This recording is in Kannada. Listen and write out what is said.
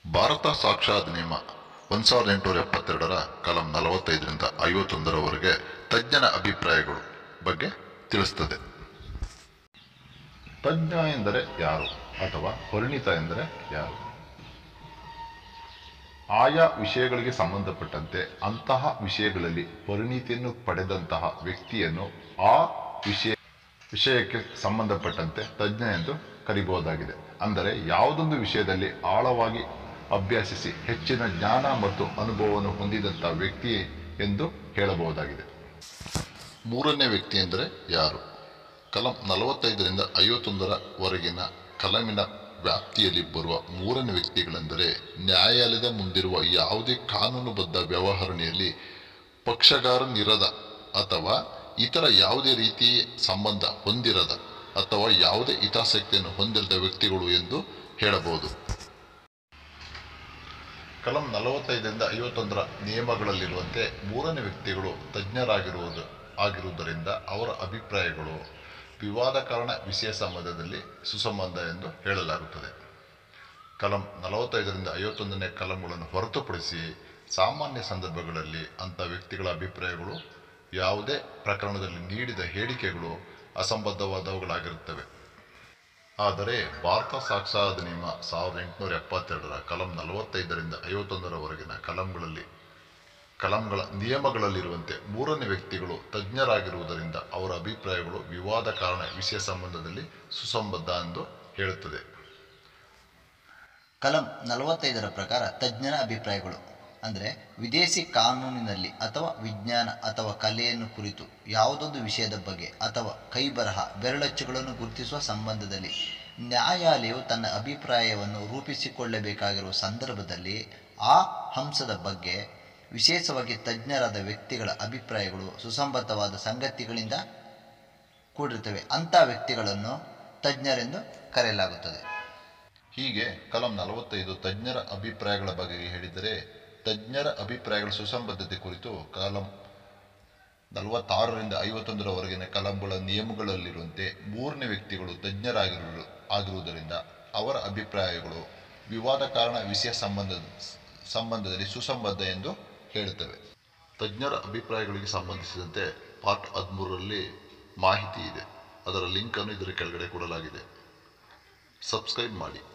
ಭಾರತ ಸಾಕ್ಷಾ ಅಧಿನಿಯಮ ಒಂದು ಸಾವಿರದ ಎಂಟುನೂರ ಎಪ್ಪತ್ತೆರಡರ ಕಲಂ ನಲವತ್ತೈದರಿಂದ ಐವತ್ತೊಂದರವರೆಗೆ ತಜ್ಞನ ಅಭಿಪ್ರಾಯಗಳು ಬಗ್ಗೆ ತಿಳಿಸ್ತದೆ ತಜ್ಞ ಎಂದರೆ ಯಾರು ಅಥವಾ ಪರಿಣಿತ ಎಂದರೆ ಯಾರು ಆಯಾ ವಿಷಯಗಳಿಗೆ ಸಂಬಂಧಪಟ್ಟಂತೆ ಅಂತಹ ವಿಷಯಗಳಲ್ಲಿ ಪರಿಣಿತಿಯನ್ನು ಪಡೆದಂತಹ ವ್ಯಕ್ತಿಯನ್ನು ಆ ವಿಷಯ ವಿಷಯಕ್ಕೆ ಸಂಬಂಧಪಟ್ಟಂತೆ ತಜ್ಞ ಎಂದು ಕರೆಯಬಹುದಾಗಿದೆ ಅಂದರೆ ಯಾವುದೊಂದು ವಿಷಯದಲ್ಲಿ ಆಳವಾಗಿ ಅಭ್ಯಾಸಿಸಿ ಹೆಚ್ಚಿನ ಜ್ಞಾನ ಮತ್ತು ಅನುಭವವನ್ನು ಹೊಂದಿದಂತಹ ವ್ಯಕ್ತಿ ಎಂದು ಹೇಳಬಹುದಾಗಿದೆ ಮೂರನೇ ವ್ಯಕ್ತಿ ಎಂದರೆ ಯಾರು ಕಲಂ ನಲವತ್ತೈದರಿಂದ ಐವತ್ತೊಂದರವರೆಗಿನ ಕಲಮಿನ ವ್ಯಾಪ್ತಿಯಲ್ಲಿ ಬರುವ ಮೂರನೇ ವ್ಯಕ್ತಿಗಳೆಂದರೆ ನ್ಯಾಯಾಲಯದ ಮುಂದಿರುವ ಯಾವುದೇ ಕಾನೂನುಬದ್ಧ ವ್ಯವಹರಣೆಯಲ್ಲಿ ಪಕ್ಷಗಾರನಿರದ ಅಥವಾ ಇತರ ಯಾವುದೇ ರೀತಿ ಸಂಬಂಧ ಹೊಂದಿರದ ಅಥವಾ ಯಾವುದೇ ಹಿತಾಸಕ್ತಿಯನ್ನು ಹೊಂದಿರದ ವ್ಯಕ್ತಿಗಳು ಎಂದು ಹೇಳಬಹುದು ಕಲಂ ನಲವತ್ತೈದರಿಂದ ಐವತ್ತೊಂದರ ನಿಯಮಗಳಲ್ಲಿರುವಂತೆ ಮೂರನೇ ವ್ಯಕ್ತಿಗಳು ತಜ್ಞರಾಗಿರುವುದು ಆಗಿರುವುದರಿಂದ ಅವರ ಅಭಿಪ್ರಾಯಗಳು ವಿವಾದ ಕಾರಣ ವಿಷಯ ಸಂಬಂಧದಲ್ಲಿ ಸುಸಂಬಂಧ ಎಂದು ಹೇಳಲಾಗುತ್ತದೆ ಕಲಂ ನಲವತ್ತೈದರಿಂದ ಐವತ್ತೊಂದನೇ ಕಲಂಗಳನ್ನು ಹೊರತುಪಡಿಸಿ ಸಾಮಾನ್ಯ ಸಂದರ್ಭಗಳಲ್ಲಿ ಅಂಥ ವ್ಯಕ್ತಿಗಳ ಅಭಿಪ್ರಾಯಗಳು ಯಾವುದೇ ಪ್ರಕರಣದಲ್ಲಿ ನೀಡಿದ ಹೇಳಿಕೆಗಳು ಅಸಂಬದ್ಧವಾದವುಗಳಾಗಿರುತ್ತವೆ ಆದರೆ ಭಾರತ ಸಾಕ್ಷಾ ಅಧಿನಿಯಮ ಸಾವಿರದ ಎಂಟುನೂರ ಎಪ್ಪತ್ತೆರಡರ ಕಲಂ ನಲವತ್ತೈದರಿಂದ ಐವತ್ತೊಂದರವರೆಗಿನ ಕಲಂಗಳಲ್ಲಿ ಕಲಂಗಳ ನಿಯಮಗಳಲ್ಲಿರುವಂತೆ ಮೂರನೇ ವ್ಯಕ್ತಿಗಳು ತಜ್ಞರಾಗಿರುವುದರಿಂದ ಅವರ ಅಭಿಪ್ರಾಯಗಳು ವಿವಾದ ಕಾರಣ ವಿಷಯ ಸಂಬಂಧದಲ್ಲಿ ಸುಸಂಬದ್ಧ ಎಂದು ಹೇಳುತ್ತದೆ ಕಲಂ ನಲವತ್ತೈದರ ಪ್ರಕಾರ ತಜ್ಞರ ಅಭಿಪ್ರಾಯಗಳು ಅಂದರೆ ವಿದೇಶಿ ಕಾನೂನಿನಲ್ಲಿ ಅಥವಾ ವಿಜ್ಞಾನ ಅಥವಾ ಕಲೆಯನ್ನು ಕುರಿತು ಯಾವುದೊಂದು ವಿಷಯದ ಬಗ್ಗೆ ಅಥವಾ ಕೈಬರಹ ಬೆರಳಚ್ಚುಗಳನ್ನು ಗುರುತಿಸುವ ಸಂಬಂಧದಲ್ಲಿ ನ್ಯಾಯಾಲಯವು ತನ್ನ ಅಭಿಪ್ರಾಯವನ್ನು ರೂಪಿಸಿಕೊಳ್ಳಬೇಕಾಗಿರುವ ಸಂದರ್ಭದಲ್ಲಿ ಆ ಹಂಸದ ಬಗ್ಗೆ ವಿಶೇಷವಾಗಿ ತಜ್ಞರಾದ ವ್ಯಕ್ತಿಗಳ ಅಭಿಪ್ರಾಯಗಳು ಸುಸಂಬದ್ಧವಾದ ಸಂಗತಿಗಳಿಂದ ಕೂಡಿರುತ್ತವೆ ಅಂಥ ವ್ಯಕ್ತಿಗಳನ್ನು ತಜ್ಞರೆಂದು ಕರೆಯಲಾಗುತ್ತದೆ ಹೀಗೆ ಕಲಂ ನಲವತ್ತೈದು ತಜ್ಞರ ಅಭಿಪ್ರಾಯಗಳ ಬಗ್ಗೆ ಹೇಳಿದರೆ ತಜ್ಞರ ಅಭಿಪ್ರಾಯಗಳ ಸುಸಂಬದ್ಧತೆ ಕುರಿತು ಕಲಂ ನಲವತ್ತಾರರಿಂದ ಐವತ್ತೊಂದರವರೆಗಿನ ಕಲಂಗಳ ನಿಯಮಗಳಲ್ಲಿರುವಂತೆ ಮೂರನೇ ವ್ಯಕ್ತಿಗಳು ತಜ್ಞರಾಗಿರು ಆಗಿರುವುದರಿಂದ ಅವರ ಅಭಿಪ್ರಾಯಗಳು ವಿವಾದ ಕಾರಣ ವಿಷಯ ಸಂಬಂಧ ಸಂಬಂಧದಲ್ಲಿ ಸುಸಂಬದ್ಧ ಎಂದು ಹೇಳುತ್ತವೆ ತಜ್ಞರ ಅಭಿಪ್ರಾಯಗಳಿಗೆ ಸಂಬಂಧಿಸಿದಂತೆ ಪಾರ್ಟ್ ಹದಿಮೂರರಲ್ಲಿ ಮಾಹಿತಿ ಇದೆ ಅದರ ಲಿಂಕನ್ನು ಇದರ ಕೆಳಗಡೆ ಕೊಡಲಾಗಿದೆ ಸಬ್ಸ್ಕ್ರೈಬ್ ಮಾಡಿ